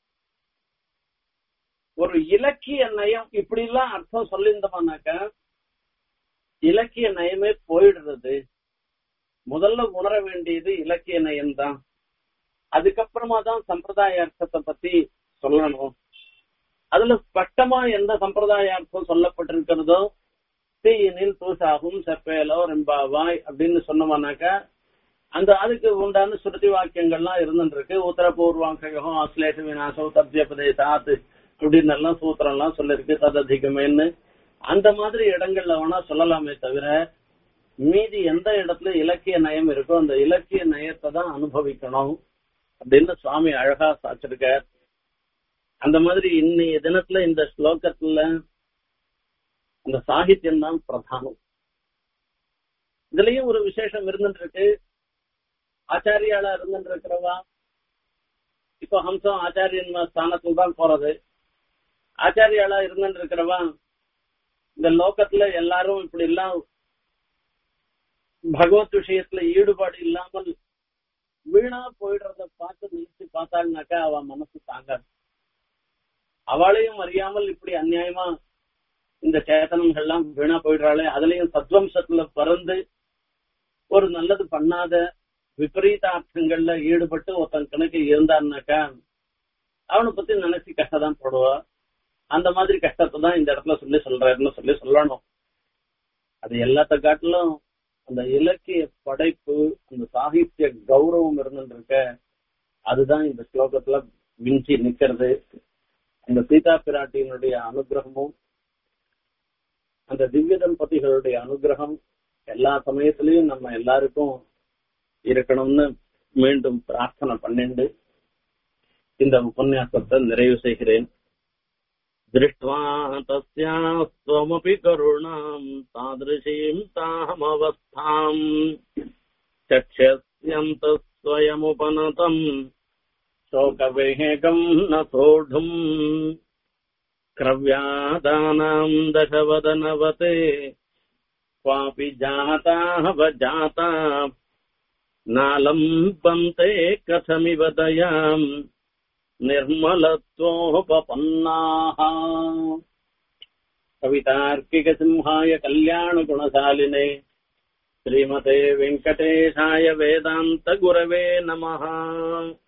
ஒரு இலக்கிய நயம் இப்படி எல்லாம் அர்த்தம் சொல்லியிருந்தோம்னாக்க இலக்கிய நயமே போயிடுறது முதல்ல உணர வேண்டியது இலக்கிய நயம் தான் அதுக்கப்புறமா தான் சம்பிரதாய அர்த்தத்தை பத்தி சொல்லணும் அதுல ஸ்பஷ்டமா எந்த சம்பிரதாய அர்த்தம் சொல்லப்பட்டிருக்கிறதோ தீயினில் தூசாகும் செப்பேலோ ரெம்பாவாய் அப்படின்னு சொன்னோம்னாக்கா அந்த அதுக்கு உண்டான ஸ்ருதி வாக்கியங்கள்லாம் இருந்துருக்கு உத்தரபூர்வாங்ககம் அஸ்லேஷ விநாசோ தப்ஜபதேசாத் அப்படின்னு எல்லாம் சூத்திரம் எல்லாம் சொல்லிருக்கு தததிகமேன்னு அந்த மாதிரி இடங்கள்ல வேணா சொல்லலாமே தவிர மீதி எந்த இடத்துல இலக்கிய நயம் இருக்கோ அந்த இலக்கிய நயத்தை தான் அனுபவிக்கணும் அப்படின்னு சுவாமி அழகா சாச்சிருக்கார் அந்த மாதிரி இன்னைய தினத்துல இந்த ஸ்லோகத்துல அந்த சாகித்யம் தான் பிரதானம் இதுலயும் ஒரு விசேஷம் இருந்துட்டு இருக்கு ஆச்சாரியாளா இருந்துட்டு இருக்கிறவா இப்போ ஹம்சம் ஆச்சாரியன் ஸ்தானத்துல தான் போறது ஆச்சாரியாளா இருந்துட்டு இருக்கிறவா இந்த லோகத்துல எல்லாரும் இப்படி எல்லாம் பகவத் விஷயத்துல ஈடுபாடு இல்லாமல் வீணா போயிடுறத பார்த்து நினைச்சு பார்த்தாள்னாக்கா அவ மனசு தாங்காது அவளையும் அறியாமல் இப்படி அநியாயமா இந்த சேத்தனங்கள்லாம் வீணா போயிடுறாளே அதுலயும் சத்வம்சத்துல பிறந்து ஒரு நல்லது பண்ணாத விபரீத அர்த்தங்கள்ல ஈடுபட்டு ஒருத்தன் கணக்கு இருந்தான்னாக்கா அவனை பத்தி நினைச்சு கஷ்டம் போடுவா அந்த மாதிரி கஷ்டத்தை தான் இந்த இடத்துல சொல்லி சொல்றாருன்னு சொல்லி சொல்லணும் அது எல்லாத்த காட்டிலும் அந்த இலக்கிய படைப்பு அந்த சாகித்ய கௌரவம் இருந்துருக்க அதுதான் இந்த ஸ்லோகத்துல விஞ்சி நிக்கிறது அந்த சீதா பிராட்டியினுடைய அனுகிரகமும் அந்த திவ்ய தம்பதிகளுடைய அனுகிரகம் எல்லா சமயத்திலையும் நம்ம எல்லாருக்கும் இருக்கணும்னு மீண்டும் பிரார்த்தனை பண்ணிண்டு இந்த உபன்யாசத்தை நிறைவு செய்கிறேன் திருஷ்டுவா தஸ்யாஸ்வமபி கருணாம் தாதிருஷீம் தாமவஸ்தாம் चक्षस्यन्तस्वयमुपनतम् शोकवेगम् न सोढुम् क्रव्यादानाम् दशवदनवते क्वापि जाताः वजाता नालम्बन्ते कथमिव दयाम् निर्मलत्वोपपन्नाः कवितार्किकसिंहाय कल्याणगुणशालिने श्रीमते वेङ्कटेशाय वेदान्तगुरवे नमः